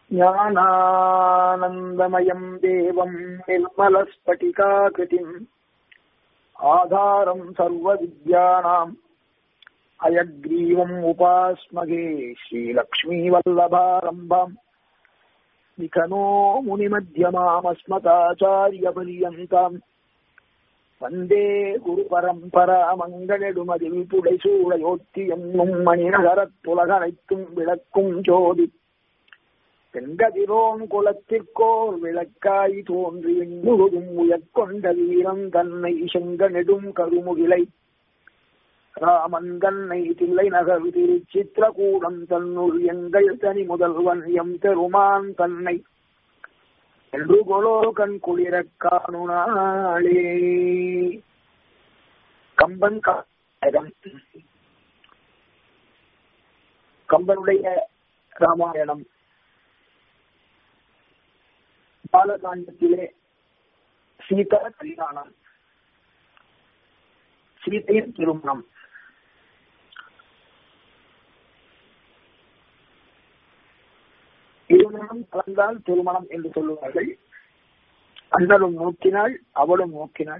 ज्ञानानन्दमयम् देवम् निर्मलस्फटिकाकृतिम् आधारम् सर्वविद्यानाम् अयग्रीवम् उपास्मगे श्रीलक्ष्मीवल्लभारम्भम् निखनो मुनिमध्यमामस्मताचार्यपर्यन्ताम् வந்தே குரு பரம்பரா மங்களெடுமதில் புடைசூழையொத்தி என்னும் மணிநகரத்துலகனைத்தும் விளக்கும் ஜோதி தென்கதிரோன் குலத்திற்கோர் விளக்காய் தோன்றி முழுதும் உயர்கொண்ட வீரம் தன்னை செங்க நெடும் கருமுகிலை ராமன் தன்னை தில்லை நகர் திருச்சித்திரகூடம் தன்னுள் எங்கள் தனி முதல்வன் எம் பெருமான் தன்னை என்று கொலோ கண் குளிர காணுனாளே கம்பன் காயம் கம்பனுடைய ராமாயணம் பாலகாண்டத்திலே சீதா கல்யாணம் சீதையின் திருமணம் திருமணம் கலந்தால் திருமணம் என்று சொல்லுவார்கள் அண்ணலும் நோக்கினாள் அவளும் நோக்கினாள்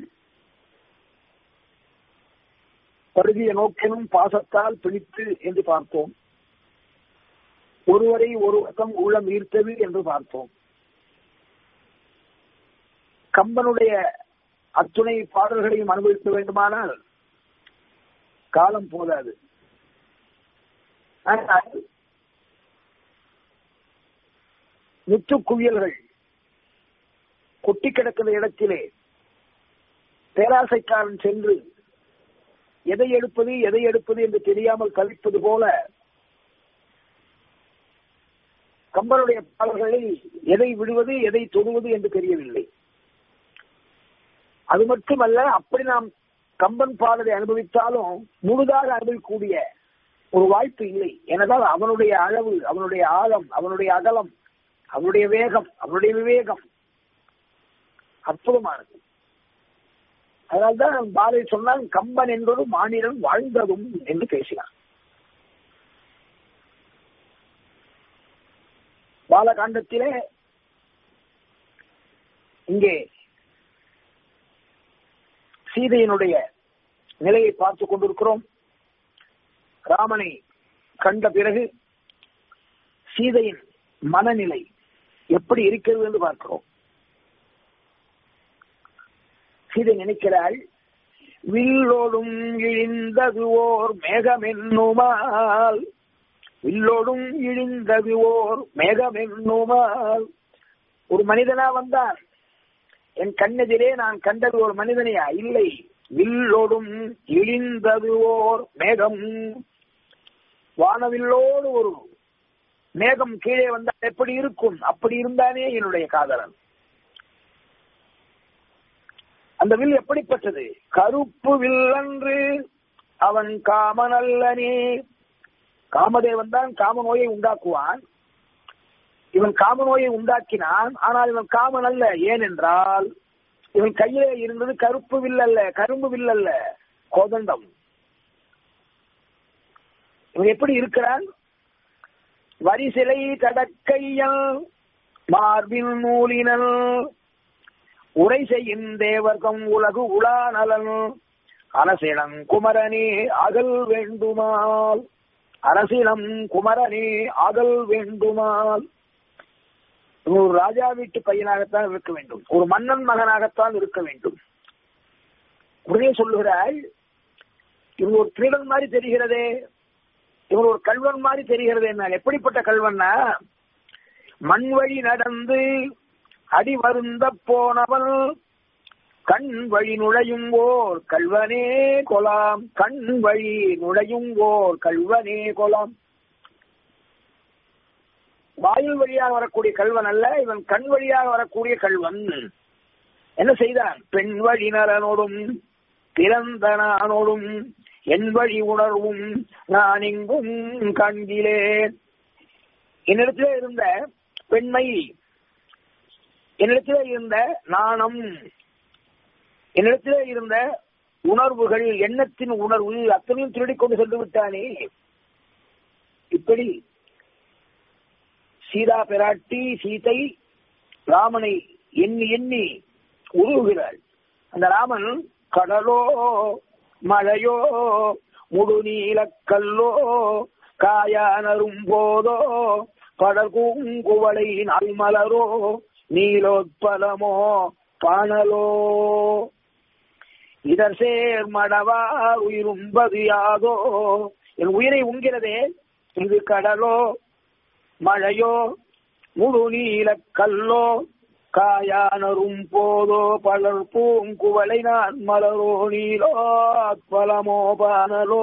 பருகிய நோக்கினும் பாசத்தால் பிடித்து என்று பார்த்தோம் ஒருவரை ஒரு பக்கம் உள்ளம் ஈர்த்தது என்று பார்த்தோம் கம்பனுடைய அத்துணை பாடல்களையும் அனுபவிக்க வேண்டுமானால் காலம் போதாது ஆனால் முத்து குவியல்கள் கொட்டி கிடக்கிற இடத்திலே பேராசைக்காரன் சென்று எதை எடுப்பது எதை எடுப்பது என்று தெரியாமல் கழிப்பது போல கம்பனுடைய பாடல்களில் எதை விடுவது எதை தொடுவது என்று தெரியவில்லை அது மட்டுமல்ல அப்படி நாம் கம்பன் பாடலை அனுபவித்தாலும் முழுதாக அனுபவிக்கக்கூடிய ஒரு வாய்ப்பு இல்லை எனதால் அவனுடைய அளவு அவனுடைய ஆழம் அவனுடைய அகலம் அவனுடைய வேகம் அவனுடைய விவேகம் அற்புதமானது அதனால்தான் பாரதி சொன்னால் கம்பன் என்பது மாநிலம் வாழ்ந்ததும் என்று பேசினார் பாலகாண்டத்திலே இங்கே சீதையினுடைய நிலையை பார்த்துக் கொண்டிருக்கிறோம் ராமனை கண்ட பிறகு சீதையின் மனநிலை எப்படி இருக்கிறது என்று பார்க்கிறோம் சீதை நினைக்கிறாள் வில்லோடும் இழிந்தது ஓர் மேகமென்னுமால் வில்லோடும் இழிந்தது ஓர் மேகமென்னுமால் ஒரு மனிதனா வந்தான் என் கண்ணெதிரே நான் கண்டது ஒரு மனிதனையா இல்லை வில்லோடும் இழிந்தது ஓர் மேகம் வானவில்லோடு ஒரு மேகம் கீழே வந்தால் எப்படி இருக்கும் அப்படி இருந்தானே என்னுடைய காதலன் அந்த வில் எப்படிப்பட்டது கருப்பு வில்லன்று அவன் காமனல்லனே காமதேவன் தான் காம நோயை உண்டாக்குவான் இவன் காம நோயை உண்டாக்கினான் ஆனால் இவன் காமன் அல்ல ஏனென்றால் இவன் கையிலே இருந்தது கருப்பு வில் அல்ல கரும்பு வில் அல்ல கோதண்டம் இவன் எப்படி இருக்கிறான் வரிசிலை கடக்கையல் மார்பின் நூலினல் உரை செய்யும் தேவர்க்கம் உலகு உலானலன் அரசிடம் குமரனே அகல் வேண்டுமால் அரசிடம் குமரனே அகல் வேண்டுமால் ஒரு ராஜா வீட்டு பையனாகத்தான் இருக்க வேண்டும் ஒரு மன்னன் மகனாகத்தான் இருக்க வேண்டும் உடனே சொல்லுகிறாள் இவன் ஒரு திருடன் மாதிரி தெரிகிறதே இவன் ஒரு கல்வன் மாதிரி தெரிகிறது என்ன எப்படிப்பட்ட கல்வன்னா மண் வழி நடந்து அடி வருந்த போனவன் கண் வழி நுழையும் ஓர் கல்வனே கொலாம் கண் வழி நுழையும் ஓர் கல்வனே கொலாம் வாயில் வழியாக வரக்கூடிய கல்வன் அல்ல இவன் கண் வழியாக வரக்கூடிய கல்வன் என்ன செய்தான் பெண் வழி நலனோடும் பிறந்தனானோடும் என் வழி உணர்வும் நான் எங்கும் காண்கிறேன் என்னிடத்திலே இருந்த பெண்மை என்னிடத்திலே இருந்த நாணம் என்னிடத்திலே இருந்த உணர்வுகள் எண்ணத்தின் உணர்வு அத்தனையும் திருடிக் கொண்டு சென்று விட்டானே இப்படி சீதா பிராட்டி சீதை ராமனை எண்ணி எண்ணி உருவுகிறாள் அந்த ராமன் கடலோ மழையோ முடுநீலக்கல்லோ காயானரும் போதோ படர்கூங்குவளை நல்மலரோ நீலோத்பலமோ பாணலோ இதர் சேர் மடவார் உயிரும்பது யாதோ என் உயிரை உண்கிறதே இது கடலோ மழையோ முழு நீல கல்லோ காயானரும் போதோ பலர் பூங்குவளை நான் மலரோ நீலோ பலமோ பானலோ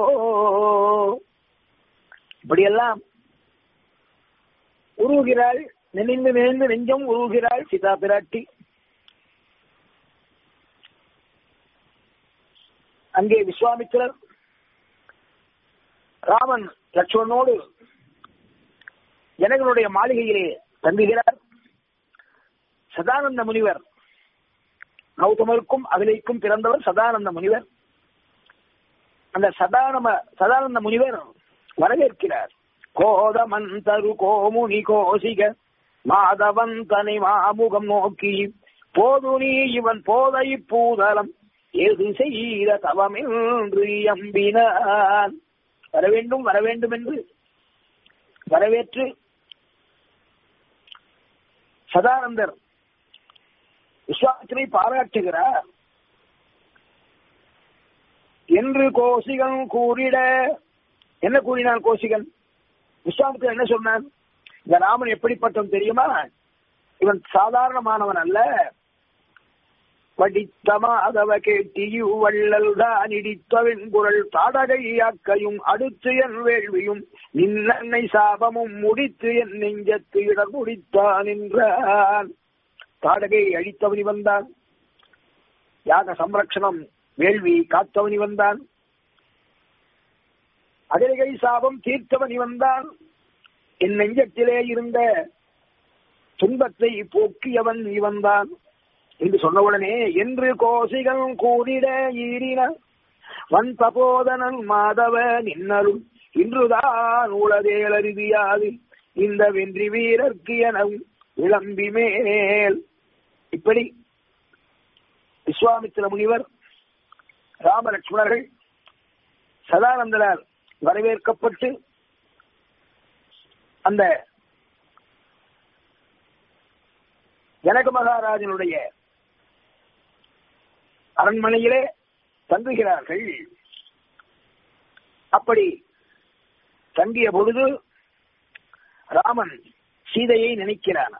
இப்படியெல்லாம் உருவுகிறாள் நினைந்து நினைந்து நெஞ்சம் உருவுகிறாள் சீதா பிராட்டி அங்கே விஸ்வாமித்திரர் ராமன் லட்சுமணனோடு ஜனகனுடைய மாளிகையிலே தங்குகிறார் சதானந்த முனிவர் கௌதமருக்கும் அகிலைக்கும் பிறந்தவர் சதானந்த முனிவர் அந்த சதானம சதானந்த முனிவர் வரவேற்கிறார் கோதமன் தரு கோமுனி கோசிக மாதவன் தனி மாமுகம் நோக்கி போது நீ இவன் போதை பூதலம் எது செய்த தவமின்று எம்பினான் வர வேண்டும் வர வேண்டும் என்று வரவேற்று சதானந்தர் விஸ்வாசனை பாராட்டுகிறார் என்று கோசிகன் கூறிட என்ன கூறினான் கோசிகன் விஸ்வாமித்திரன் என்ன சொன்னான் இந்த ராமன் எப்படிப்பட்டவன் தெரியுமா இவன் சாதாரணமானவன் அல்ல படித்த மாதவ கேட்டியு வள்ளல் தான் இடித்தவன் குரல் தாடகையாக்கையும் அடுத்து என் வேள்வியும் நின்னன்னை சாபமும் முடித்து என் நெஞ்சத்து இடர் முடித்தான் என்றான் தாடகை அழித்தவனி வந்தான் யாக சம்ரக்ஷணம் வேள்வி காத்தவனி வந்தான் அதிரகை சாபம் தீர்த்தவனி வந்தான் என் நெஞ்சத்திலே இருந்த துன்பத்தை போக்கியவன் இவன்தான் என்று சொன்னவுடனே என்று கோசிகள் கூறிட ஈரின வன் தபோதனன் மாதவ நின்னரும் இன்றுதான் உளதேலறிவியாது இந்த வென்றி வீரர்க்கு என விளம்பி மேல் இப்படி விஸ்வாமித்திர முனிவர் ராமலட்சுமணர்கள் சதானந்தரால் வரவேற்கப்பட்டு அந்த ஜனக மகாராஜனுடைய அரண்மனையிலே தங்குகிறார்கள் அப்படி தங்கிய பொழுது ராமன் சீதையை நினைக்கிறான்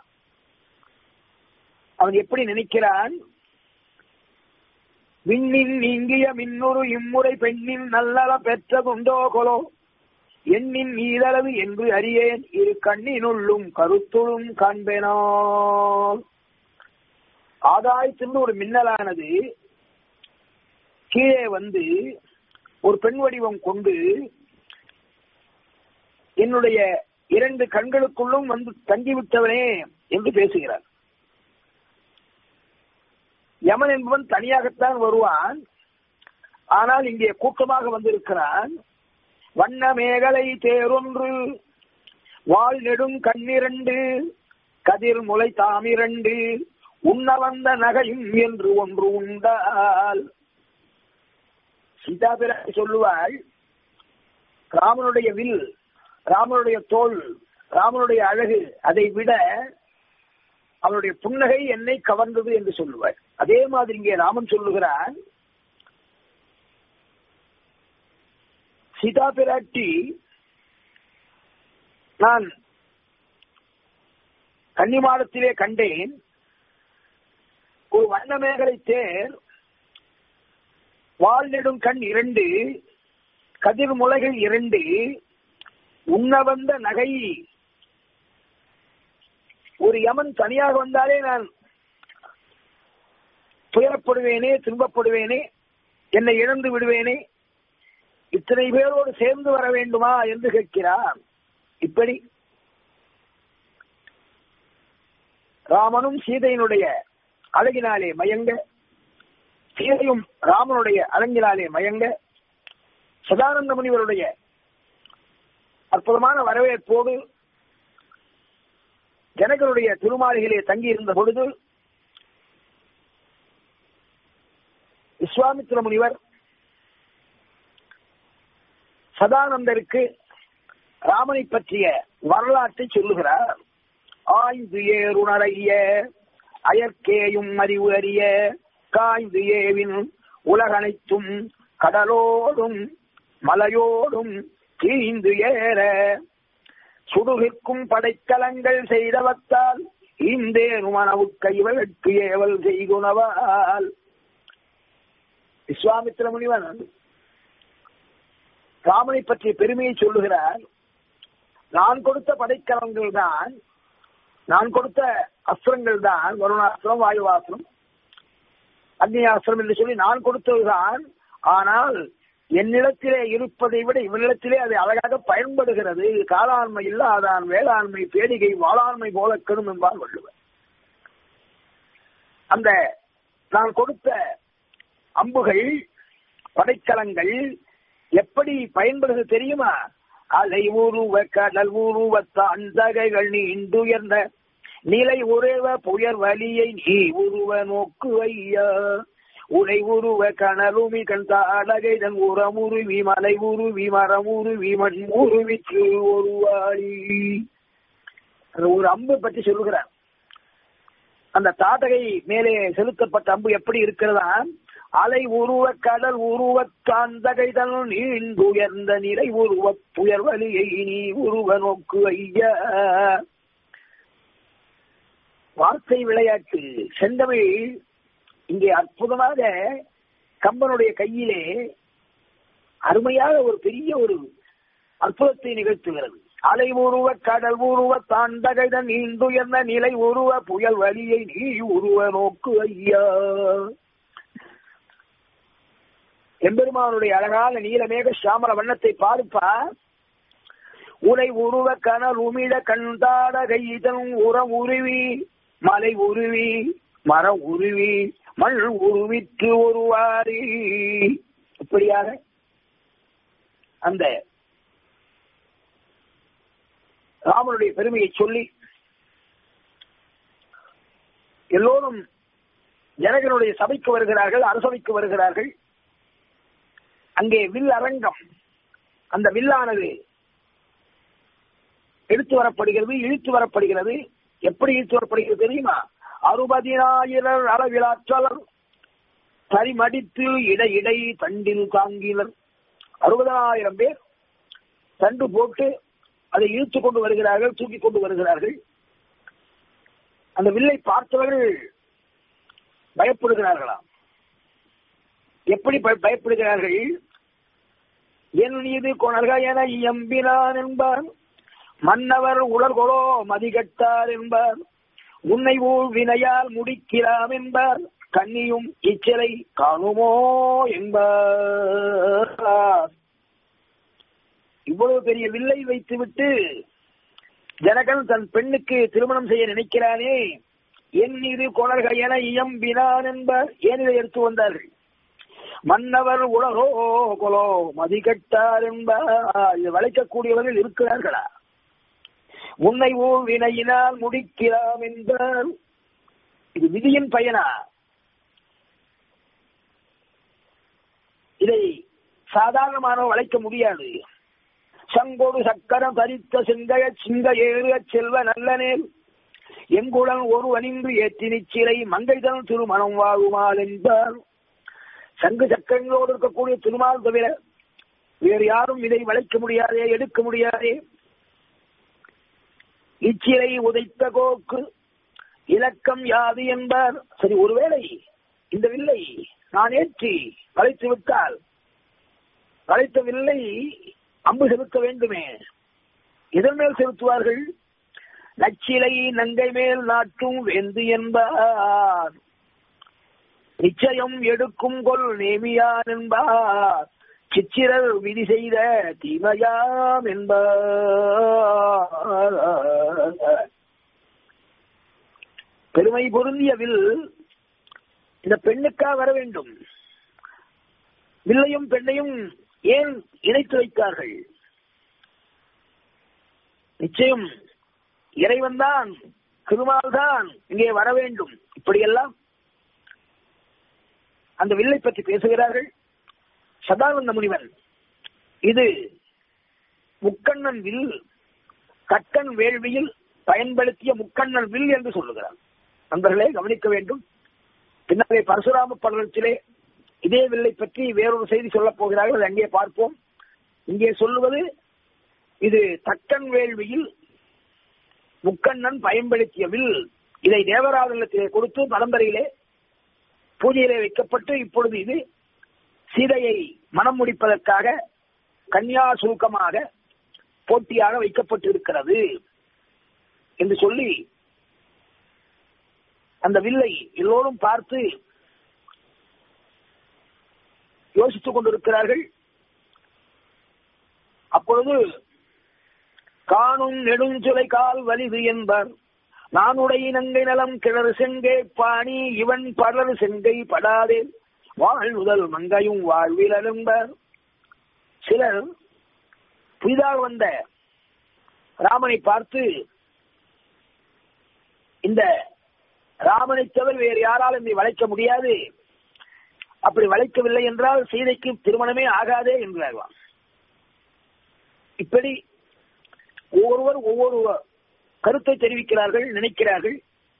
அவன் எப்படி நினைக்கிறான் விண்ணின் நீங்கிய மின்னொரு இம்முறை பெண்ணின் நல்லல பெற்றதுண்டோ கொலோ எண்ணின் ஈதளவு என்று அறியேன் இரு கண்ணினுள்ளும் கருத்துளும் காண்பேனோ ஆதாயத்திலிருந்து ஒரு மின்னலானது கீழே வந்து ஒரு பெண் வடிவம் கொண்டு என்னுடைய இரண்டு கண்களுக்குள்ளும் வந்து தங்கிவிட்டவனே என்று பேசுகிறார் யமன் என்பவன் தனியாகத்தான் வருவான் ஆனால் இங்கே கூட்டமாக வந்திருக்கிறான் வண்ண மேகலை தேரொன்று வாழ் நெடும் கண்ணிரண்டு கதிர் முளை தாமிரண்டு உண்ண வந்த நகையும் என்று ஒன்று உண்டால் சீதா பிராட்டி சொல்லுவாள் ராமனுடைய வில் ராமனுடைய தோல் ராமனுடைய அழகு அதை விட அவனுடைய புன்னகை என்னை கவர்ந்தது என்று சொல்லுவாள் அதே மாதிரி இங்கே ராமன் சொல்லுகிறான் சீதா பிராட்டி நான் கன்னிமாடத்திலே கண்டேன் ஒரு வண்ணமேகலை தேர் வாழ்நெடும் கண் இரண்டு கதிர் முளைகள் இரண்டு உண்ண வந்த நகை ஒரு யமன் தனியாக வந்தாலே நான் துயரப்படுவேனே துன்பப்படுவேனே என்னை இழந்து விடுவேனே இத்தனை பேரோடு சேர்ந்து வர வேண்டுமா என்று கேட்கிறான் இப்படி ராமனும் சீதையினுடைய அழகினாலே மயங்க சீதையும் ராமனுடைய அழகினாலே மயங்க சதானந்த முனிவருடைய அற்புதமான வரவேற்போடு ஜனகருடைய திருமாளிகளே தங்கி இருந்த பொழுது விஸ்வாமித்திர முனிவர் சதானந்தருக்கு ராமனை பற்றிய வரலாற்றை சொல்லுகிறார் ஆய்ந்து ஏறுணரைய அயற்கேயும் அறிவு அறிய காய்ந்து ஏவின் உலகனைத்தும் கடலோடும் மலையோடும் தீந்து ஏற சுடுகிற்கும் படைக்கலங்கள் செய்தவத்தால் இந்தேனும் மனவுக்கு இவளுக்கு ஏவல் செய்குணவால் விஸ்வாமித்திர முனிவன் ராமனை பற்றிய பெருமையை சொல்லுகிறார் நான் கொடுத்த படைக்கலங்கள் தான் நான் கொடுத்த அஸ்திரங்கள் தான் வருணாஸ்திரம் வாயுவாஸ்திரம் அக்னியாஸ்திரம் என்று சொல்லி நான் கொடுத்ததுதான் ஆனால் என்னிடத்திலே இருப்பதை விட இவனிடத்திலே அது அழகாக பயன்படுகிறது காலாண்மை இல்லாதான் வேளாண்மை பேடிகை வாளாண்மை போல கெடும் என்பார் வள்ளுவர் அந்த நான் கொடுத்த அம்புகள் படைக்கலங்கள் எப்படி பயன்படுது தெரியுமா அலை உருவ கடல் உருவ தகைகள் நீண்டுயர்ந்த நிலை உறவ புயர் வலியை நீ உருவ நோக்கு ஐயா உனை உருவ கனலுமி கண் தாடகைதன் உரமுருவி மலை உருவி மரம் உருவி மண் உருவிற்று ஒருவாளி ஒரு அம்பு பற்றி சொல்லுகிறார் அந்த தாட்டகை மேலே செலுத்தப்பட்ட அம்பு எப்படி இருக்கிறதா அலை உருவ கடல் உருவ தாந்தகைதன் நீண்டுயர்ந்த நிலை உருவ புயர் வலியை நீ உருவ நோக்கு ஐயா வார்த்தை விளையாட்டு செந்தமிழ் இங்கே அற்புதமாக கம்பனுடைய கையிலே அருமையாக ஒரு பெரிய ஒரு அற்புதத்தை நிகழ்த்துகிறது அலை உருவ கடல் உருவ தாண்டகைதன் நீண்டுயர்ந்த நிலை உருவ புயல் வலியை நீ உருவ நோக்கு ஐயா எம்பெருமானுடைய அழகான நீலமேக சாமர வண்ணத்தை பார்ப்பா உலை உருவ கனல் உமிழ கண்டாட கைதன் உரம் உருவி மலை உருவி மரம் உருவி மண் உருவித்து ஒருவாரி இப்படியாக அந்த ராமனுடைய பெருமையை சொல்லி எல்லோரும் ஜனகனுடைய சபைக்கு வருகிறார்கள் அரசவைக்கு வருகிறார்கள் அங்கே வில் அரங்கம் அந்த வில்லானது எடுத்து வரப்படுகிறது இழுத்து வரப்படுகிறது எப்படி இழுத்து வரப்படுகிறது தெரியுமா அறுபதினாயிரம் அளவிலாற்றலர் சரிமடித்து இடை இடை தண்டில் தாங்கினர் அறுபதாயிரம் பேர் தண்டு போட்டு அதை இழுத்து கொண்டு வருகிறார்கள் தூக்கி கொண்டு வருகிறார்கள் அந்த வில்லை பார்த்தவர்கள் பயப்படுகிறார்களாம் எப்படி பயப்படுகிறார்கள் என் மீது கொணர்க என எம்பினான் என்பார் மன்னவர் உலர்கொலோ மதிகட்டார் என்பார் உன்னை ஊழ் வினையால் முடிக்கிறாம் என்பார் கன்னியும் இச்சலை காணுமோ என்பார் இவ்வளவு பெரிய வில்லை வைத்துவிட்டு ஜனகன் தன் பெண்ணுக்கு திருமணம் செய்ய நினைக்கிறானே என் இது கொணர்க என இயம்பினான் என்பார் ஏன் இதை எடுத்து வந்தார்கள் மன்னவர் உலகோ கொலோ மதிகட்டார் என்பார் இது வளைக்கக்கூடியவர்கள் இருக்கிறார்களா உன்னை ஓ வினையினால் முடிக்கலாம் என்றால் இது விதியின் பயனா இதை சாதாரணமானவர் வளைக்க முடியாது சங்கோடு சக்கரம் தரித்த சிங்கைய சிங்க ஏறுக செல்வ நல்லனேல் எங்குடன் ஒரு அணிந்து ஏற்றி நிச்சிலை மங்கைதன் திருமணம் வாழுமால் என்றார் சங்கு சக்கரங்களோடு இருக்கக்கூடிய திருமால் தவிர வேறு யாரும் இதை வளைக்க முடியாதே எடுக்க முடியாதே இச்சிலை உதைத்த கோக்கு இலக்கம் யாது என்பார் சரி ஒருவேளை இந்த வில்லை நான் ஏற்றி வளைத்து விட்டால் வளைத்த வில்லை அம்பு செலுத்த வேண்டுமே இதன் மேல் செலுத்துவார்கள் நச்சிலை நங்கை மேல் நாட்டும் வேந்து என்பார் நிச்சயம் எடுக்கும் கொள் நேமியான் என்பார் சிச்சிரர் விதி செய்த தீமையாம் என்பார் பெருமை பொருந்திய வில் இந்த பெண்ணுக்கா வர வேண்டும் வில்லையும் பெண்ணையும் ஏன் இணைத்து வைத்தார்கள் நிச்சயம் இறைவன் தான் திருமால் தான் இங்கே வர வேண்டும் இப்படியெல்லாம் அந்த வில்லை பற்றி பேசுகிறார்கள் சதானந்த முனிவன் இது முக்கண்ணன் வில் கக்கன் வேள்வியில் பயன்படுத்திய முக்கண்ணன் வில் என்று சொல்லுகிறார் நண்பர்களே கவனிக்க வேண்டும் பின்னாலே பரசுராம படலத்திலே இதே வில்லை பற்றி வேறொரு செய்தி சொல்லப் போகிறார்கள் அதை அங்கே பார்ப்போம் இங்கே சொல்லுவது இது தக்கன் வேள்வியில் முக்கண்ணன் பயன்படுத்திய வில் இதை தேவராதனத்திலே கொடுத்து பரம்பரையிலே பூஜையிலே வைக்கப்பட்டு இப்பொழுது இது சீதையை மனம் முடிப்பதற்காக கன்யா சுருக்கமாக போட்டியாக வைக்கப்பட்டிருக்கிறது என்று சொல்லி அந்த வில்லை எல்லோரும் பார்த்து யோசித்துக் கொண்டிருக்கிறார்கள் அப்பொழுது காணும் நெடுஞ்சுலை கால் வலிது என்பார் நானுடைய நங்கை நலம் கிணறு செங்கை பாணி இவன் பலர் செங்கை படாதே வாழ்வுதல் மங்கையும் வாழ்வில் அரும்பர் சிலர் புதிதாக வந்த ராமனை பார்த்து இந்த ராமனை தவிர வேறு யாராலும் இதை வளைக்க முடியாது அப்படி வளைக்கவில்லை என்றால் சீதைக்கு திருமணமே ஆகாதே என்றார்களாம் இப்படி ஒவ்வொருவர் ஒவ்வொரு கருத்தை தெரிவிக்கிறார்கள் நினைக்கிறார்கள்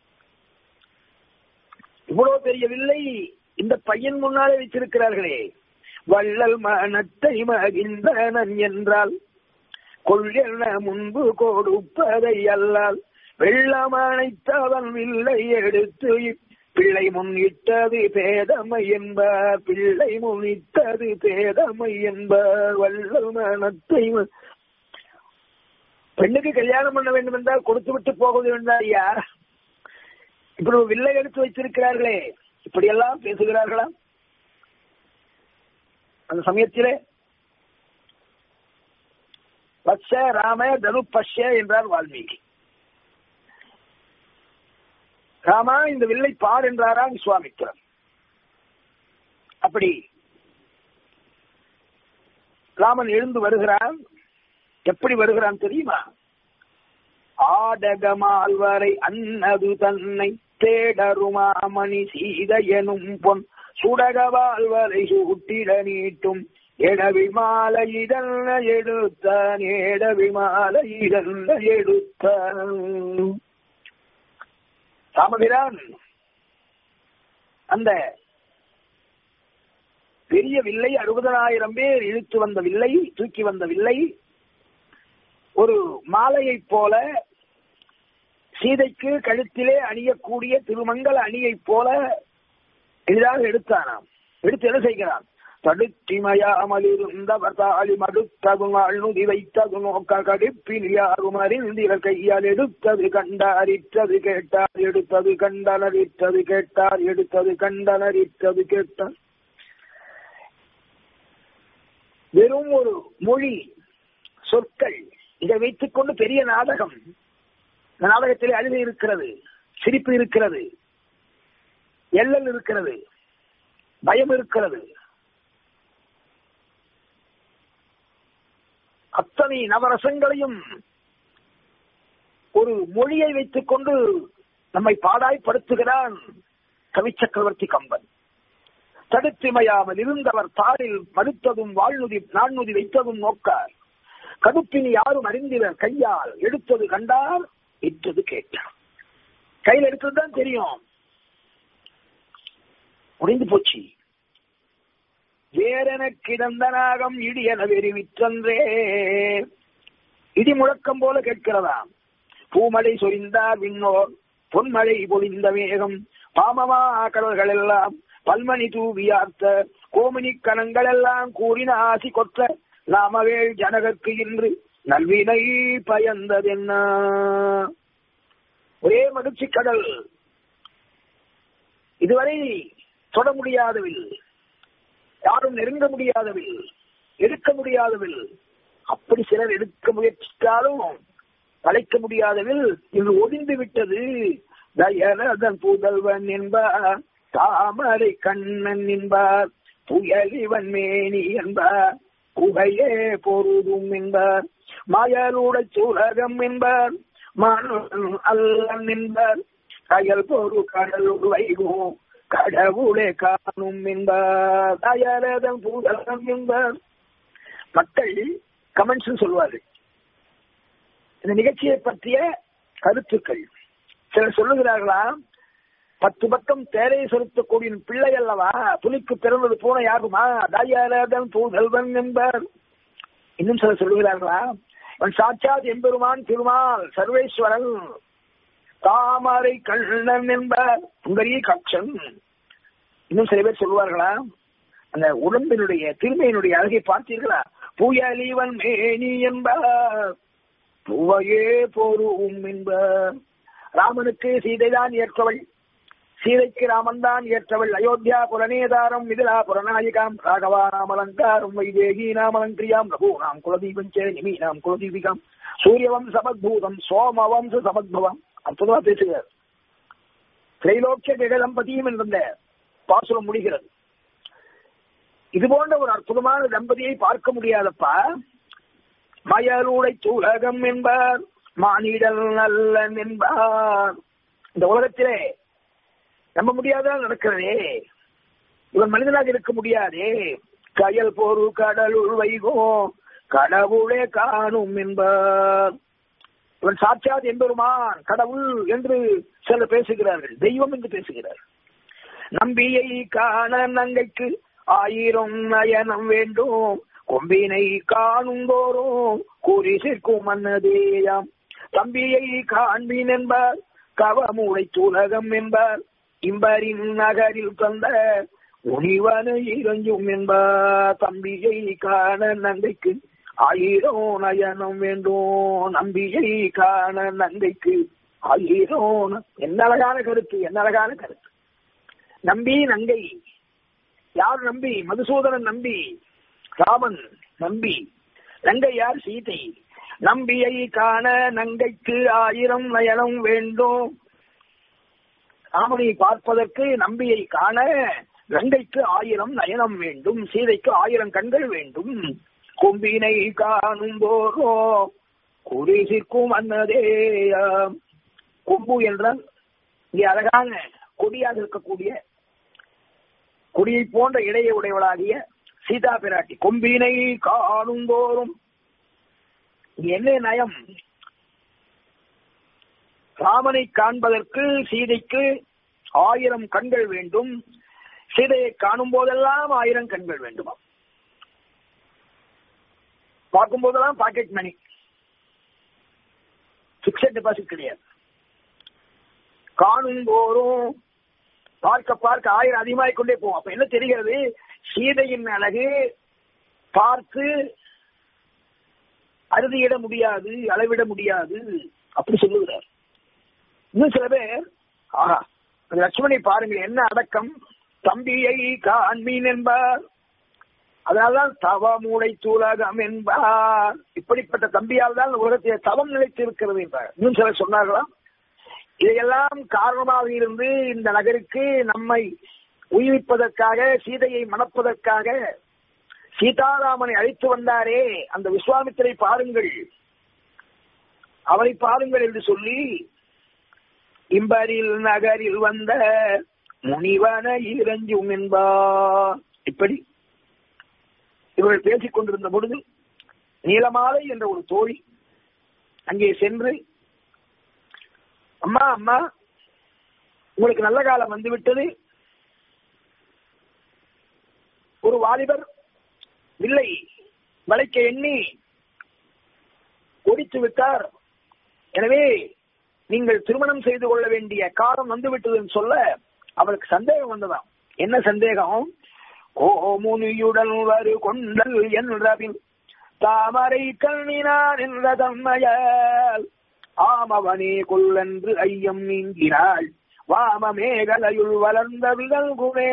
இவ்வளவு பெரிய வில்லை இந்த பையன் முன்னாலே வைத்திருக்கிறார்களே வள்ளல் மனத்தை மகிழ்ந்தனன் என்றால் கொள்ளென முன்பு கொடுப்பதை அல்லால் வெள்ளம் அணைத்தவன் வில்லை எடுத்து பிள்ளை முன்னிட்டது பேதமை என்பார் பிள்ளை முன்னிட்டது பேதமை என்பார் வள்ளல் மனத்தை பெண்ணுக்கு கல்யாணம் பண்ண வேண்டும் என்றால் கொடுத்து விட்டு போகுது என்றால் ஐயா இப்படி வில்லை எடுத்து வைத்திருக்கிறார்களே இப்படியெல்லாம் பேசுகிறார்களா அந்த சமயத்திலே பச்ச ராம தனு பஷ்ய என்றார் வால்மீகி ராமா இந்த வில்லை பார் என்றாரா விஸ்வாமித்திரன் அப்படி ராமன் எழுந்து வருகிறான் எப்படி வருகிறான் தெரியுமா ஆடகமால்வரை அன்னது தன்னை தேடருமாமணி சீத எனும் பொன் சுடகவால்வரை சூட்டிட நீட்டும் எடவி மாலை இதல்ல எடுத்தான் எடவி மாலை இதல்ல எடுத்தான் ராமபிரான் அந்த பெரிய வில்லை அறுபதனாயிரம் பேர் இழுத்து வந்த வில்லை தூக்கி வந்த வில்லை ஒரு மாலையைப் போல சீதைக்கு கழுத்திலே அணியக்கூடிய திருமங்கல அணியைப் போல எளிதாக எடுத்தானாம் எடுத்து என்ன செய்கிறான் தடுத்திமையாமலிருந்தவர் தாலி மடுத்தது அழுதி வைத்தது நோக்க கடுப்பில் யாரும் அறிந்திர கையால் எடுத்தது கண்டாரித்தது கேட்டார் எடுத்தது கண்டனரித்தது கேட்டார் எடுத்தது கண்டனரித்தது கேட்டார் வெறும் ஒரு மொழி சொற்கள் இதை வைத்துக் கொண்டு பெரிய நாடகம் இந்த நாடகத்திலே அழுகை இருக்கிறது சிரிப்பு இருக்கிறது எல்லல் இருக்கிறது பயம் இருக்கிறது அத்தனை நவரசங்களையும் ஒரு மொழியை வைத்துக் கொண்டு நம்மை பாடாய்படுத்துகிறான் கவி சக்கரவர்த்தி கம்பன் தடுத்திமையாமல் இருந்தவர் தாரில் மறுத்ததும் வாழ்நுதி நான்நுதி வைத்ததும் நோக்கார் கடுப்பினி யாரும் அறிந்தினர் கையால் எடுத்தது கண்டார் இட்டது கேட்டார் கையில் எடுத்ததுதான் தெரியும் முடிந்து போச்சு வேறென கிடந்த நாகம் இடி என வெறிவிற்றன்றே இடி முழக்கம் போல கேட்கிறதாம் பூமழை சொரிந்தார் விண்ணோர் பொன்மழை பொழிந்த மேகம் பாமமா கடல்கள் எல்லாம் பல்மணி தூவியார்த்த கோமினி கணங்கள் எல்லாம் கூறின ஆசி கொற்ற நாமவேள் ஜனகர்க்கு இன்று நல்வினை பயந்ததென்ன ஒரே மகிழ்ச்சி கடல் இதுவரை தொட முடியாதவில் யாரும் நெருங்க முடியாதவில் எடுக்க முடியாதவில் அப்படி சிலர் எடுக்க முயற்சித்தாலும் வளைக்க முடியாதவில் இன்று ஒடிந்து விட்டது தயனதன் புதல்வன் என்பார் தாமரை கண்ணன் என்பார் புயலிவன் மேனி என்பார் குகையே பொருதும் என்பார் மயலுடை சுரகம் என்பார் மானுடன் அல்லன் என்பார் கயல் பொரு கடல் வைகும் கடவுளே காணும் என்பார் தயரதம் பூதலம் என்பார் மக்கள் கமெண்ட்ஸ் சொல்வார்கள் இந்த நிகழ்ச்சியை பற்றிய கருத்துக்கள் சிலர் சொல்லுகிறார்களாம் பத்து பக்கம் தேரை செலுத்தக்கூடிய பிள்ளை அல்லவா புலிக்கு பிறந்தது போன யாருமா தயாரதன் பூதல்வன் என்பர் இன்னும் சிலர் சொல்லுகிறார்களா அவன் சாட்சாத் எம்பெருமான் திருமால் சர்வேஸ்வரன் தாமரை கண்ணன் என்பர் சுந்தரி கட்சன் இன்னும் சில பேர் சொல்லுவார்களா அந்த உடம்பினுடைய திருமையினுடைய அழகை பார்த்தீர்களா புயலிவன் மேனி என்பார் பூவையே போரும் என்பார் ராமனுக்கு சீதைதான் ஏற்றவள் சீதைக்கு ராமன் தான் ஏற்றவள் அயோத்தியா புலநேதாரம் மிதிலா புறநாயிகாம் ராகவா நாம் அலங்காரம் வைதேகி நாம் அலங்கிரியாம் ரகு நாம் குலதீபம் சே நிமி நாம் குலதீபிகாம் சூரியவம் சமத்பூதம் சோமவம்ச சமத்பவம் அற்புதமா பேசுகிறார் திரைலோக்கிய ஜெகதம்பதியும் என்ற பாசுரம் முடிகிறது இது போன்ற ஒரு அற்புதமான தம்பதியை பார்க்க முடியாதப்பா மயலுடை தூலகம் என்பார் மானிடல் நல்லன் என்பார் இந்த உலகத்திலே நம்ப முடியாதான் நடக்கிறதே இவன் மனிதனாக இருக்க முடியாதே கயல் போரு கடலுள் வைகோ கடவுளே காணும் என்பார் இவன் சாட்சாத் எம்பெருமான் கடவுள் என்று சிலர் பேசுகிறார்கள் தெய்வம் என்று பேசுகிறார் நம்பியை காண நங்கைக்கு ஆயிரம் நயனம் வேண்டும் கொம்பினை காணும் தோறும் கூறி சேர்க்கும் மன்னதேயாம் தம்பியை காண்பீன் என்பார் கவமுடை துலகம் என்பார் இம்பரின் நகரில் தந்த உணிவன இறஞ்சும் என்பார் தம்பியை காண நங்கைக்கு ஆயிரம் நயனம் வேண்டும் நம்பியை காண நங்கைக்கு ஆயிரம் என்ன அழகான கருத்து என்ன அழகான கருத்து நம்பி நங்கை யார் நம்பி மதுசூதனன் நம்பி ராமன் நம்பி நங்கை யார் சீதை நம்பியை காண நங்கைக்கு ஆயிரம் நயனம் வேண்டும் ராமனை பார்ப்பதற்கு நம்பியை காண கங்கைக்கு ஆயிரம் நயனம் வேண்டும் சீதைக்கு ஆயிரம் கண்கள் வேண்டும் கொம்பினை காணும் போதோ குறிசிற்கும் அன்னதேயாம் கொம்பு என்றால் இங்கே அழகான கொடியாக இருக்கக்கூடிய கொடியை போன்ற இடையை உடையவளாகிய சீதா பிராட்டி கொம்பினை காணும் தோறும் என்ன நயம் ராமனை காண்பதற்கு சீதைக்கு ஆயிரம் கண்கள் வேண்டும் சீதையை காணும் போதெல்லாம் ஆயிரம் கண்கள் வேண்டுமா பார்க்கும் போதெல்லாம் பாக்கெட் மணி பிக்சட் டெபாசிட் கிடையாது காணும் போதும் பார்க்க பார்க்க ஆயிரம் அதிகமாகிக் கொண்டே போவோம் அப்ப என்ன தெரிகிறது சீதையின் அழகு பார்த்து அறுதியிட முடியாது அளவிட முடியாது அப்படி சொல்லுகிறார் இன்னும் சில பேர் ஆஹா லட்சுமணி பாருங்க என்ன அடக்கம் தம்பியை காண்மீன் என்பார் அதனால்தான் தவமூளை தூலகம் என்பார் இப்படிப்பட்ட தம்பியால் தான் உலகத்திலே தவம் நிலைத்து இருக்கிறது என்பார் இன்னும் சிலர் சொன்னார்களாம் இதையெல்லாம் காரணமாக இருந்து இந்த நகருக்கு நம்மை உயிர்ப்பதற்காக சீதையை மணப்பதற்காக சீதாராமனை அழைத்து வந்தாரே அந்த விஸ்வாமித்திரை பாருங்கள் அவரை பாருங்கள் என்று சொல்லி இம்பரில் நகரில் வந்த முனிவன இறஞ்சும் என்பார் இப்படி இவர்கள் பேசிக் கொண்டிருந்த பொழுது நீலமாலை என்ற ஒரு தோழி அங்கே சென்று அம்மா அம்மா உங்களுக்கு நல்ல காலம் வந்துவிட்டது ஒரு வாலிபர் வில்லை வளைக்க எண்ணி ஒடித்து விட்டார் எனவே நீங்கள் திருமணம் செய்து கொள்ள வேண்டிய காலம் வந்துவிட்டதுன்னு சொல்ல அவருக்கு சந்தேகம் வந்ததாம் என்ன சந்தேகம் கோமுனியுடன் வரு கொண்டல் என்றபின் தாமரை கண்ணினான் என்ற தம்மையால் ஆமவனே கொல்லென்று ஐயம் நீங்கினாள் வாம மேகலையுள் வளர்ந்த விலங்குமே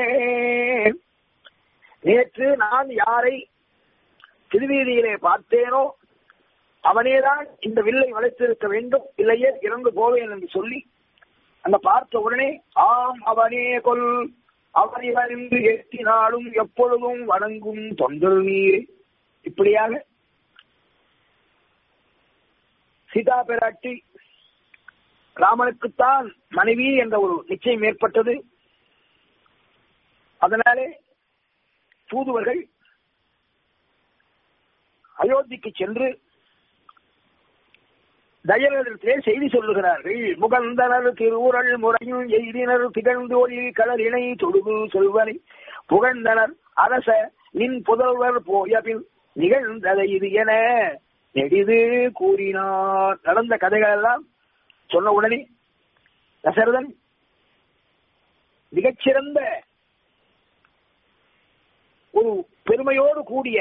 நேற்று நான் யாரை திருவீதியிலே பார்த்தேனோ அவனேதான் இந்த வில்லை வளைத்திருக்க வேண்டும் இல்லையே இறந்து போவேன் என்று சொல்லி அந்த பார்த்த உடனே ஆம் அவனே கொல் அவன் இவரின்று எட்டினாலும் எப்பொழுதும் வணங்கும் தொண்டல் நீர் இப்படியாக சீதா பிராட்டி ராமனுக்குத்தான் மனைவி என்ற ஒரு நிச்சயம் ஏற்பட்டது அதனாலே தூதுவர்கள் அயோத்திக்கு சென்று தயனிடத்திலே செய்தி சொல்லுகிறார்கள் முகந்தனர் திருவுரள் முறையும் எய்தினர் திகழ்ந்து ஒளி கடலினை தொழுது சொல்வனை புகழ்ந்தனர் அரச நின் புதல்வர் போய பின் நிகழ்ந்ததை இது என நெடிது கூறினார் நடந்த கதைகள் எல்லாம் சொன்ன உடனே தசரதன் மிகச்சிறந்த ஒரு பெருமையோடு கூடிய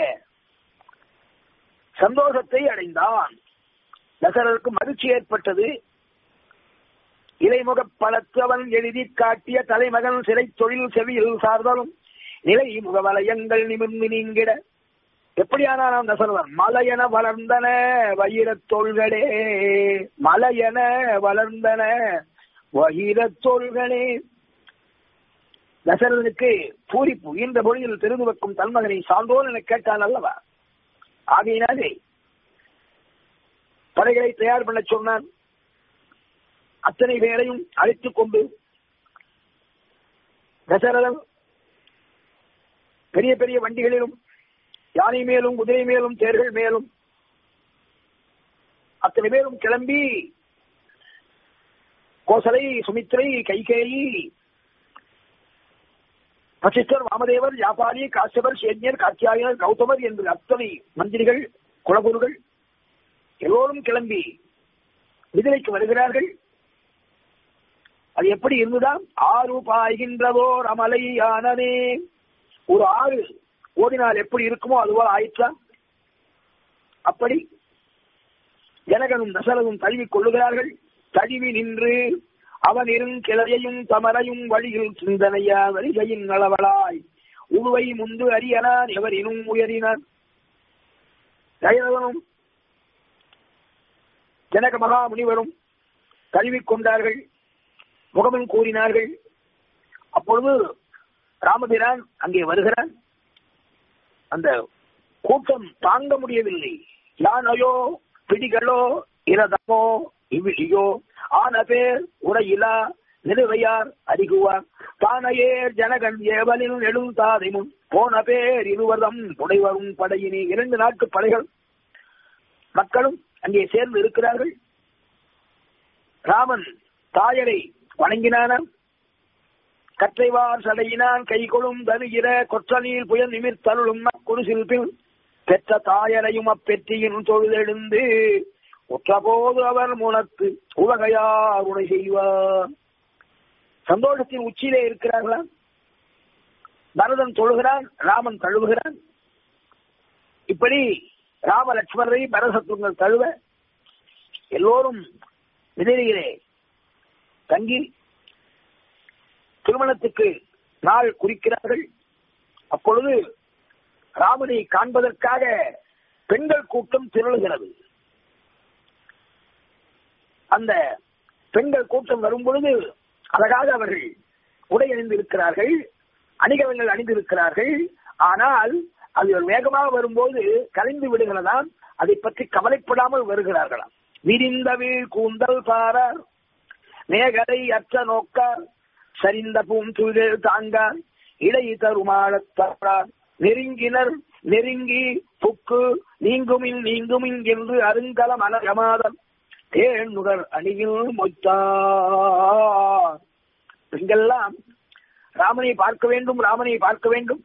சந்தோஷத்தை அடைந்தான் தசரருக்கு மகிழ்ச்சி ஏற்பட்டது இலைமுக பலத்தவன் எழுதி காட்டிய தலைமகன் சிறை தொழில் செவியில் சார்தலும் நிலை முக வலயங்கள் நிமிர்ந்து நீங்கிட எப்படியானான் தசரதன் மலையென வளர்ந்தன வயிறத் தோள்களே மலையென வளர்ந்தன வயிறத் தோள்களே தசரதனுக்கு பூரிப்பு இந்த பொழுதில் தெரிந்து வைக்கும் தன்மகனை சான்றோன் என கேட்டான் அல்லவா ஆகையினாலே படைகளை தயார் பண்ண சொன்னான் அத்தனை பேரையும் அழைத்துக் கொண்டு தசரதன் பெரிய பெரிய வண்டிகளிலும் யானை மேலும் குதிரை மேலும் தேர்கள் மேலும் அத்தனை பேரும் கிளம்பி கோசலை சுமித்ரை கைகேயி வசிஷ்டர் வாமதேவர் வியாபாரி காசியவர் சேன்யர் காத்தியாயனர் கௌதமர் என்று அத்தனை மந்திரிகள் குலகுருகள் எல்லோரும் கிளம்பி விதிலைக்கு வருகிறார்கள் அது எப்படி இருந்துதான் ஆறு பாய்கின்றதோர் அமலை ஆனதே ஒரு ஆறு ஓடினால் எப்படி இருக்குமோ அதுபோல் ஆயிற்றான் அப்படி ஜனகனும் தசரதும் தழுவிக் கொள்ளுகிறார்கள் தழுவி நின்று அவன் இருங்கிளையையும் தமரையும் வழியில் சிந்தனையா வரிகையின் அளவலாய் உருவை முந்து அறியனான் எவரினும் உயரினான் தயவனும் ஜனக மகா முனிவரும் தழுவிக் கொண்டார்கள் முகமும் கூறினார்கள் அப்பொழுது ராமபிரான் அங்கே வருகிறான் அந்த கூட்டம் தாங்க முடியவில்லை யானையோ பிடிகளோ இரதமோ இவிழியோ ஆன பேர் உரையிலா நிறுவையார் அறிகுவார் தானையேர் ஜனகன் ஏவலில் நெடும் தாதைமுன் போன பேர் இருவதம் புடைவரும் படையினி இரண்டு நாட்டு படைகள் மக்களும் அங்கே சேர்ந்து இருக்கிறார்கள் ராமன் தாயரை வணங்கினானாம் கற்றைவார் சடையினான் கைகொளும் தருகிற கொற்றநீர் புயல் நிமிர்த்தருளும் குடிசில் பின் பெற்ற தாயரையும் அப்பெற்றியின் தொழுதெழுந்து உற்றபோது அவர் முனக்கு உலகையார் உணை செய்வார் சந்தோஷத்தின் உச்சியிலே இருக்கிறார்களா பரதன் தொழுகிறான் ராமன் தழுவுகிறான் இப்படி ராம லட்சுமணரை பரதத்துவங்கள் தழுவ எல்லோரும் விதிரியிலே தங்கி திருமணத்துக்கு நாள் குறிக்கிறார்கள் அப்பொழுது ராமனை காண்பதற்காக பெண்கள் கூட்டம் திரளுகிறது அந்த பெண்கள் கூட்டம் வரும் பொழுது அழகாக அவர்கள் உடை அணிந்திருக்கிறார்கள் அணிகலங்கள் அணிந்திருக்கிறார்கள் ஆனால் அது ஒரு வேகமாக வரும்போது கலைந்து விடுகிறதாம் அதை பற்றி கவலைப்படாமல் வருகிறார்களாம் விரிந்த வீழ் கூந்தல் பாரார் மேகலை அற்ற நோக்கார் சரிந்த பூந்துழில் தாங்கார் இடை தருமாழத்தார் நெருங்கினர் நெருங்கி புக்கு நீங்குமின் நீங்குமின் என்று அருங்கலம் அலகமாதம் தேன் நுகர் அணியில் மொய்த்தார் பெண்கள்லாம் ராமனை பார்க்க வேண்டும் ராமனை பார்க்க வேண்டும்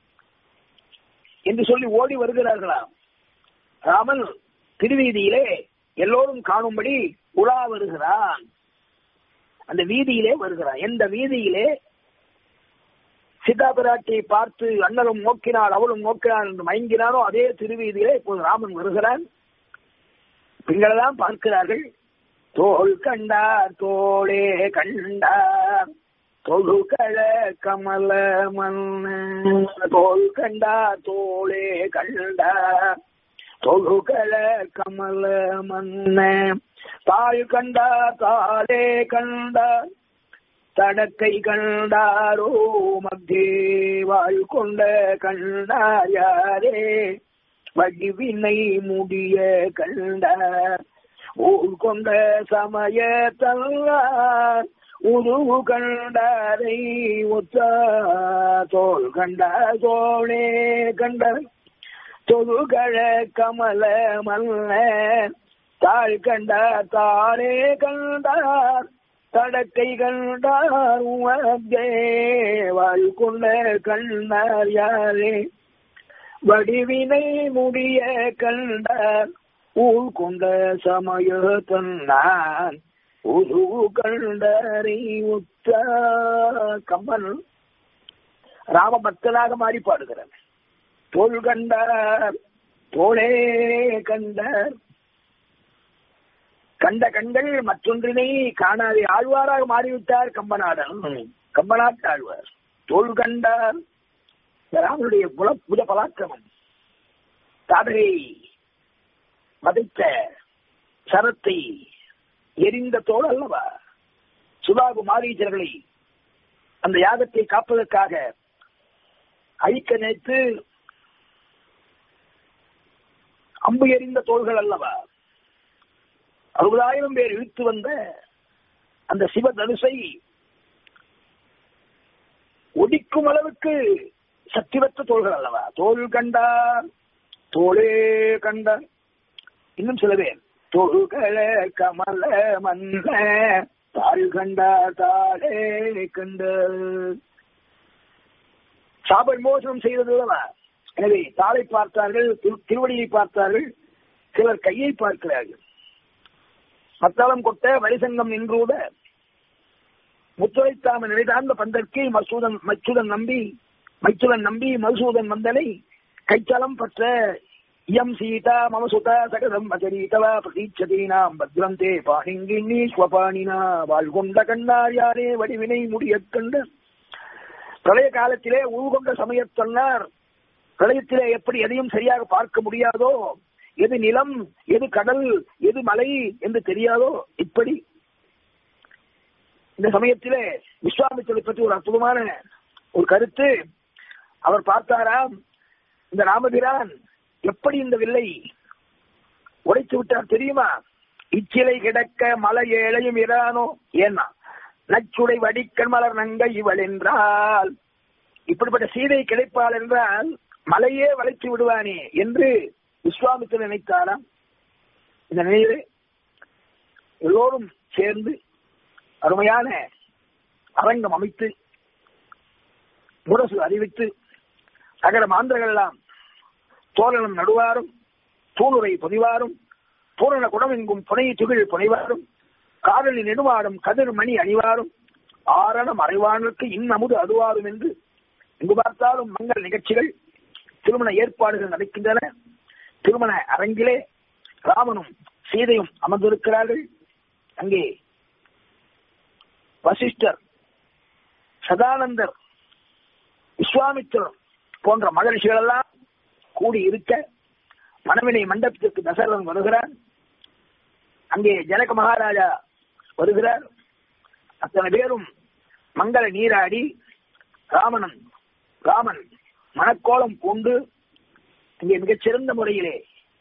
என்று சொல்லி ஓடி வருகிறார்களாம் ராமன் திருவீதியிலே எல்லோரும் காணும்படி உலா வருகிறான் அந்த வீதியிலே வருகிறான் எந்த வீதியிலே சீதா பிராட்டியை பார்த்து அண்ணலும் நோக்கினாள் அவளும் நோக்கினாள் என்று மயங்கினாரோ அதே திருவீதியிலே இப்போது ராமன் வருகிறான் பெண்களெல்லாம் பார்க்கிறார்கள் தோல் கண்டார் தோளே கண்டார் தொழுகழ கமல மன்ன தோல் கண்டார் தோளே கண்டார் தொழுகழ கமல மன்ன தாய் கண்டார் தாளே கண்டார் தடக்கை கண்டாரோ மத்தே வாழ் கொண்ட கண்டார் யாரே வடிவினை முடிய கண்டார் ஊர் கொண்ட சமய தல்லார் உருவு கண்டாரை ஒத்த தோல் கண்ட தோளே கண்ட தொழுகழ கமல மல்ல தாழ் கண்டார் தாளே கண்டார் தடக்கை கண்டார் உமதே வாழ் கொண்ட கண்டார் யாரே வடிவினை முடிய கண்டார் ஊர் கொண்ட சமய தன்னான் உருவு கண்டரை உத்த கம்பன் ராமபக்தனாக மாறி பாடுகிறார் தோல் கண்டார் தோளே கண்டார் கண்ட கண்கள் மற்றொன்றினை காணாதே ஆழ்வாராக மாறிவிட்டார் கம்பநாடன் கம்பநாட்டு ஆழ்வார் தோல் கண்டார் ராமனுடைய புல புத பலாக்கிரமம் தாடகை மதித்த சரத்தை எரிந்த தோல் அல்லவா சுபாகு மாரீச்சர்களை அந்த யாகத்தை காப்பதற்காக அழிக்க நினைத்து அம்பு எறிந்த தோள்கள் அல்லவா அறுபதாயிரம் பேர் இழுத்து வந்த அந்த சிவ தனுசை ஒடிக்கும் அளவுக்கு சக்திவற்ற தோள்கள் அல்லவா தோல் கண்டார் தோளே கண்டார் இன்னும் சில பேர் தோள்கள கமல மன்ன தாழ் கண்டார் தாளே கண்ட சாபல் மோசனம் செய்தது அல்லவா எனவே தாளை பார்த்தார்கள் திரு- திருவடியை பார்த்தார்கள் சிலர் கையை பார்க்கிறார்கள் மத்தளம் கொட்ட வரிசங்கம் நின்றூட முத்துரைத்தாம நிலைதார்ந்த பந்தற்கு மசூதன் மச்சுதன் நம்பி மைத்துலன் நம்பி மதுசூதன் வந்தனை கைத்தளம் பற்ற இயம் சீதா மம சுதா சகதம் அசரீதவா பிரதீட்சதீனாம் பத்ரந்தே பாணிங்கிண்ணி ஸ்வபாணினா வாழ்கொண்ட கண்ணார் யாரே வடிவினை முடியக் கண்டு பிரளய காலத்திலே உள்கொண்ட சமயத் சொன்னார் பிரளயத்திலே எப்படி எதையும் சரியாக பார்க்க முடியாதோ எது நிலம் எது கடல் எது மலை என்று தெரியாதோ இப்படி இந்த சமயத்திலே விஸ்வாமித்திரை பற்றி ஒரு அற்புதமான ஒரு கருத்து அவர் பார்த்தாராம் இந்த ராமபிரான் எப்படி இந்த வில்லை உடைத்து விட்டார் தெரியுமா இச்சிலை கிடக்க மலை ஏழையும் இரானோ ஏன்னா நச்சுடை வடிக்கண் மலர் நங்கை இவள் என்றால் இப்படிப்பட்ட சீதை கிடைப்பாள் என்றால் மலையே வளைத்து விடுவானே என்று விஸ்வாமித்திரன் நினைத்தாராம் இந்த நிலையிலே எல்லோரும் சேர்ந்து அருமையான அரங்கம் அமைத்து முரசு அறிவித்து நகர மாந்தர்கள் எல்லாம் தோரணம் நடுவாரும் தூணுரை பொதிவாரும் பூரண குடமெங்கும் புனை துகில் புனைவாரும் காதலி நெடுவாரும் கதிர் மணி அணிவாரும் ஆரண மறைவானுக்கு இன்னமுது அதுவாரும் என்று எங்கு பார்த்தாலும் மங்கள் நிகழ்ச்சிகள் திருமண ஏற்பாடுகள் நடக்கின்றன திருமண அரங்கிலே ராமனும் சீதையும் அமர்ந்திருக்கிறார்கள் அங்கே வசிஷ்டர் சதானந்தர் விஸ்வாமித்திரர் போன்ற மகரிஷிகள் எல்லாம் கூடி இருக்க மணவினை மண்டபத்திற்கு தசரதன் வருகிறார் அங்கே ஜனக மகாராஜா வருகிறார் அத்தனை பேரும் மங்கள நீராடி ராமனன் ராமன் மணக்கோலம் பூண்டு இங்கே மிகச்சிறந்த முறையிலே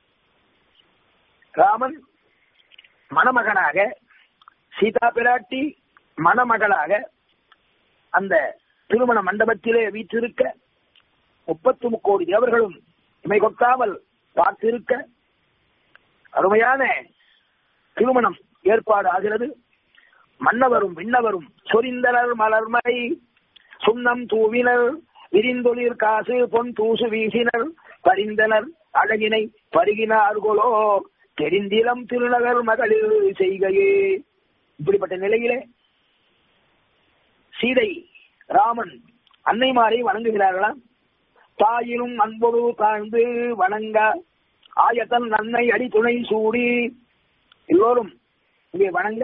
ராமன் மணமகனாக சீதா பிராட்டி மணமகளாக அந்த திருமண மண்டபத்திலே வீற்றிருக்க முப்பத்து முக்கோடி தேவர்களும் இமை கொட்டாமல் பார்த்திருக்க அருமையான திருமணம் ஏற்பாடு ஆகிறது மன்னவரும் விண்ணவரும் சொரிந்தனர் மலர்மலை சுண்ணம் தூவினர் விரிந்தொளிர் காசு பொன் தூசு வீசினர் பரிந்தனர் அழகினை பருகினார்களோ தெரிந்திலம் திருநகர் மகளிர் செய்கையே இப்படிப்பட்ட நிலையிலே சீதை ராமன் அன்னைமாரை வணங்குகிறார்களாம் தாயினும் அன்பொரு தாழ்ந்து வணங்க ஆயத்தன் நன்னை அடி துணை சூடி எல்லோரும் இங்கே வணங்க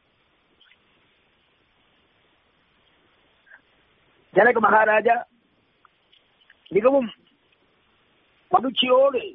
ஜனக மகாராஜா மிகவும் மகிழ்ச்சியோடு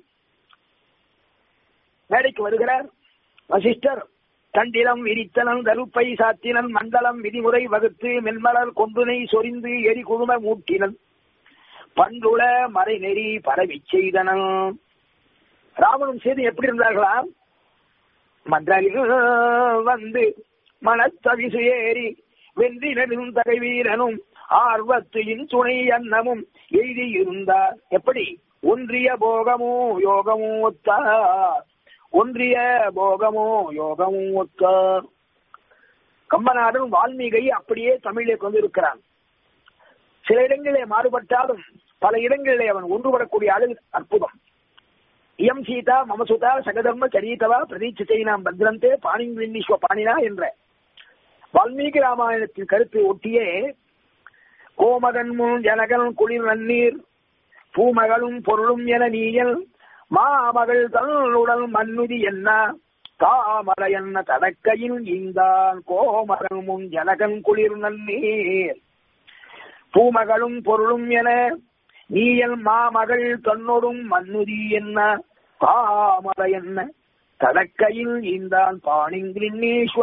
மேடைக்கு வருகிறார் வசிஷ்டர் தண்டிலம் விரித்தனன் கருப்பை சாத்தினன் மண்டலம் விதிமுறை வகுத்து மென்மலர் கொண்டுனை சொரிந்து எரி குழும மூட்டினன் பண்டுள மறை நெறி பரவி செய்தனன் ராமனும் செய்து எப்படி இருந்தார்களாம் மன்றலில் வந்து மனத்தவிசு ஏறி வென்றினும் தகை வீரனும் ஆர்வத்தின் துணை அன்னமும் எழுதியிருந்தார் எப்படி ஒன்றிய போகமோ யோகமோ ஒத்தார் ஒன்றிய போகமோ யோகமோ ஒத்தார் கம்பநாடன் வால்மீகை அப்படியே தமிழே கொண்டிருக்கிறான் சில இடங்களிலே மாறுபட்டாலும் பல இடங்களிலே அவன் ஒன்றுபடக்கூடிய அளவு அற்புதம் இயம் சீதா மமசுதா சகதர்ம சரீதவா பிரதீட்சித்தை நாம் பத்ரந்தே பாணிங்கிஸ்வ பாணினா என்ற வால்மீகி ராமாயணத்தின் கருத்தை ஒட்டியே கோமகன் முன் ஜனகன் குளிர் நன்னீர் பூமகளும் பொருளும் என நீயல் மாமகள் தன்னுடல் மன்னுதி என்ன தாமர என்ன தடக்கையில் இந்தான் கோமகன் முன் ஜனகன் குளிர் நன்னீர் பூமகளும் பொருளும் என நீயல் மாமகள் தன்னோடும் மன்னுதி என்ன தாமர என்ன தடக்கையில் இந்தான் பாணிங்கின்னீஸ்வ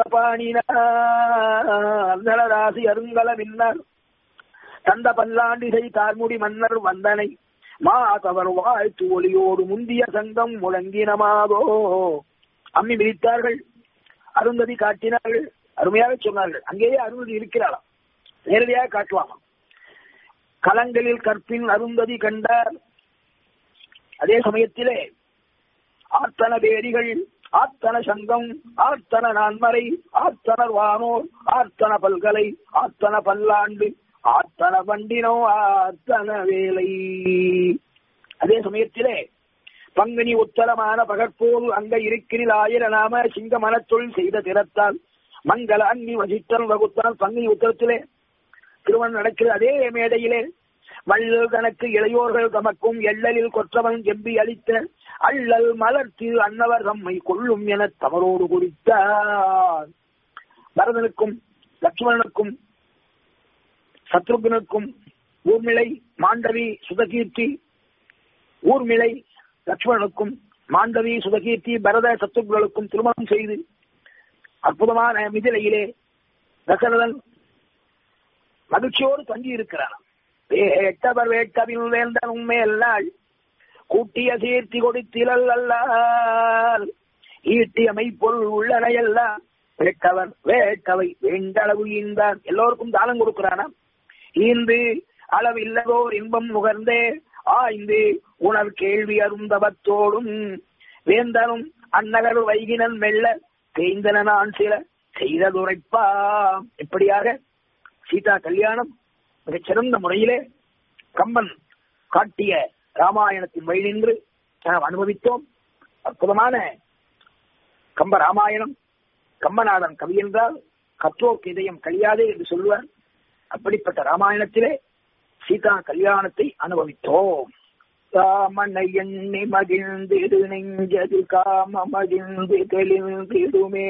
பாணினாசி அருங்கல மின்னர் தந்த பல்லாண்டிசை தார்முடி மன்னர் வந்தனை மாதவர் வாழ்த்து ஒளியோடு முந்திய சங்கம் முழங்கினமாதோ அம்மி மிதித்தார்கள் அருந்ததி காட்டினார்கள் அருமையாக சொன்னார்கள் அங்கேயே அருந்ததி இருக்கிறாளாம் நேரடியாக காட்டுவாங்க கலங்களில் கற்பின் அருந்ததி கண்டார் அதே சமயத்திலே ஆத்தன பேரிகள் ஆத்தன சங்கம் ஆத்தன நான்மறை ஆத்தனர் வானோர் ஆத்தன பல்கலை ஆத்தன பல்லாண்டு ஆத்தன பண்டினோ ஆத்தன வேலை அதே சமயத்திலே பங்குனி உத்தரமான பகற்போது அங்க இருக்கினில் ஆயிர நாம சிங்க மனத்தொழில் செய்த திறத்தால் மங்கள அங்கி வசித்தல் வகுத்தால் பங்குனி உத்தரத்திலே திருமணம் நடக்கிற அதே மேடையிலே வள்ளல் கணக்கு இளையோர்கள் தமக்கும் எள்ளலில் கொற்றவன் செம்பி அளித்த அள்ளல் மலர்த்து அன்னவர் தம்மை கொள்ளும் என தவறோடு குறித்தார் பரதனுக்கும் லட்சுமணனுக்கும் சத்ருகனுக்கும் ஊர்மிளை மாண்டவி சுதகீர்த்தி ஊர்மிளை லட்சுமணனுக்கும் மாண்டவி சுதகீர்த்தி பரத சத்ருகளுக்கும் திருமணம் செய்து அற்புதமான மிதிலையிலே தசரதன் மகிழ்ச்சியோடு தங்கி இருக்கிறான் வேட்டவர் வேட்டவில் வேந்தன் உண்மையல்லாள் கூட்டிய சீர்த்தி கொடுத்திலல் அல்லால் ஈட்டிய மெய்ப்பொருள் உள்ளனையெல்லாம் வேட்டவர் வேட்டவை வேண்டளவு ஈந்தான் எல்லோருக்கும் தானம் கொடுக்கிறானா ஈந்து அளவில்லதோர் இன்பம் நுகர்ந்தே ஆய்ந்து உணர் கேள்வி அருந்தவத்தோடும் வேந்தனும் அந்நகர் வைகினன் மெல்ல தேய்ந்தன நான் சில செய்ததுரைப்பா எப்படியாக சீதா கல்யாணம் மிகச் சிறந்த முறையிலே கம்பன் காட்டிய ராமாயணத்தின் வழி நின்று நாம் அனுபவித்தோம் அற்புதமான கம்ப ராமாயணம் கம்பநாதன் கவி என்றால் கற்றோர்க்கு இதயம் கழியாதே என்று சொல்லுவார் அப்படிப்பட்ட ராமாயணத்திலே சீதா கல்யாணத்தை அனுபவித்தோம் ராமனை எண்ணி மகிழ்ந்திடு நெஞ்சது காம மகிழ்ந்து தெளிந்திடுமே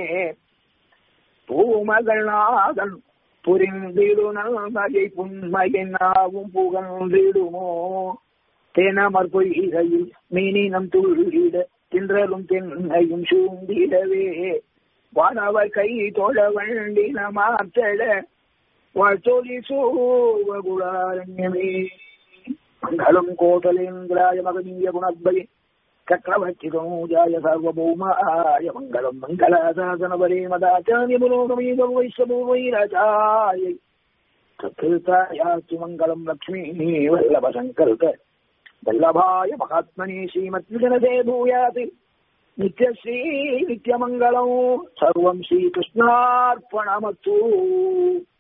பூமகள் நாதன் புரிந்திடு நல்மகை புன்மையினாவும் புகழ்ந்திடுமோ தேனமர் பொய்கையில் மீனினம் துள்ளிட தின்றலும் தென்னையும் சூழ்ந்திடவே வானவர் கை தொழ வண்டின மாத்தள வாழ்த்தொலி சூவகுளாரண்யமே மங்களம் கோட்டலேந்திராய மகனீய குணத்பதி சக்கரவர்த்தி கௌஜாய சார்வபௌமாய மங்களம் மங்களாசாசனபரே மதாச்சாரிய புரோகமீதம் வைஷ்ணபூர்வைராஜாயை சத்ருதாயாச்சு மங்களம் லக்ஷ்மீ வல்லப சங்கல்க வல்லபாய மகாத்மனே ஸ்ரீமத்விஜனதே பூயாத் நித்யஸ்ரீ நித்யமங்கலம் சர்வம் ஸ்ரீகிருஷ்ணார்ப்பணமத்து